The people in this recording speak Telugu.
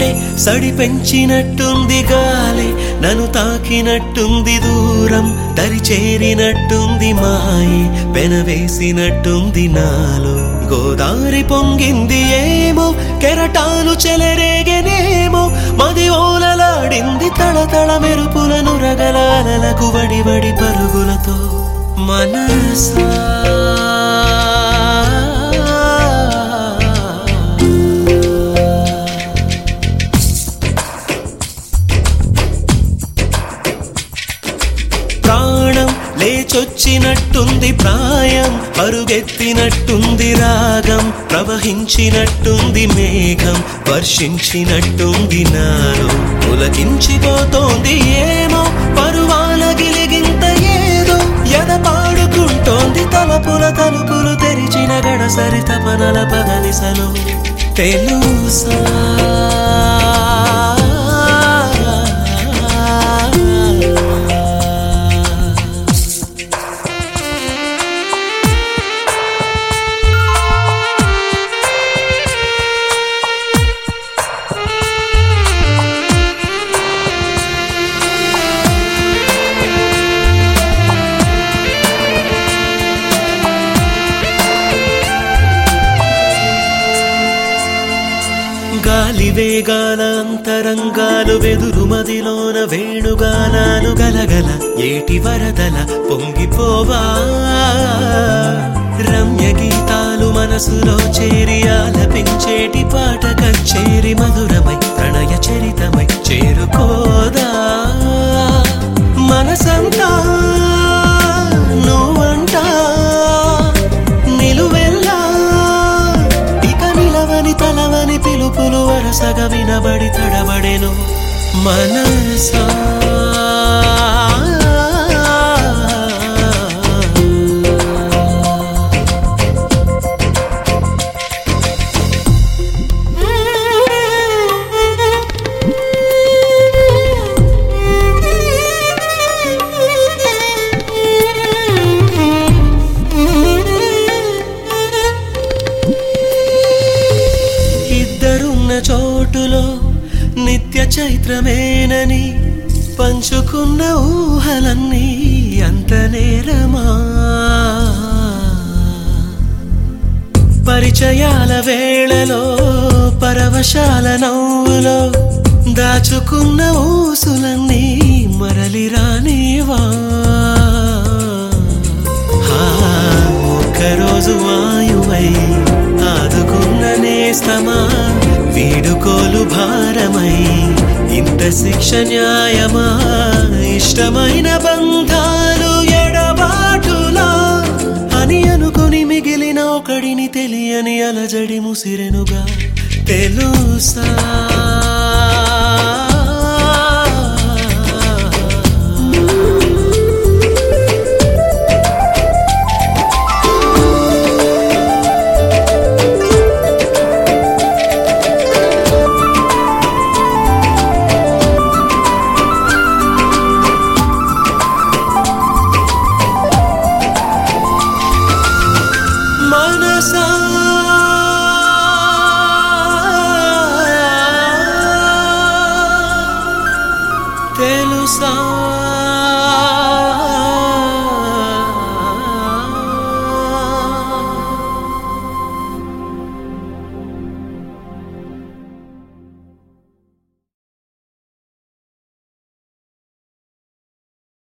సడి పెంచినట్టుంది గాలి నన్ను తాకినట్టుంది దూరం దరి చేరినట్టుంది మాయి పెనవేసినట్టుంది నాలో గోదారి పొంగింది ఏమో కెరటాలు చెలరేగనేమో మది ఓలలాడింది తళతళ మెరుపులను రగలాలకు వడి వడి పరుగులతో మనసా ప్రాణం లేచొచ్చినట్టుంది ప్రాయం పరుగెత్తినట్టుంది రాగం ప్రవహించినట్టుంది మేఘం వర్షించినట్టుంది నాలో పులకించిపోతోంది ఏమో పరువాల గిలిగింత ఏదో ఎద పాడుకుంటోంది తలపుల తలుపులు తెరిచిన గడసరి తపనల పదనిసలు తెలుసా గాలి వేగాల అంతరంగాలు వెదురు మదిలోన వేణుగానాలు గలగల ఏటి వరదల పొంగిపోవా రమ్య గీతాలు మనసులో చేరి ఆలపించేటి పాట కచ్చేరి మధురమై ప్రణయ చరితమై చేరుకోదా మనసంతా నువ్వంటా నిలువెల్లా ఇక నిలవని తలవని పిలుపులు వరసగా వినబడి తడబడెను మనసా ఇద్దరున్న చోటులో నిత్య చైత్రమేనని పంచుకున్న ఊహలన్నీ అంత నేరమా పరిచయాల వేళలో పరవశాల నవ్వులో దాచుకున్న ఊసులన్నీ మరలి రానివా ఆ, ఒక్కరోజు వాయువై ఆదుకున్న నేస్తమా వీడుకోలు భారమై ఇంత శిక్ష న్యాయమా ఇష్టమైన బంధాలు ఎడబాటులా అని అనుకుని మిగిలిన ఒకడిని తెలియని అలజడి ముసిరెనుగా తెలుసా మనసా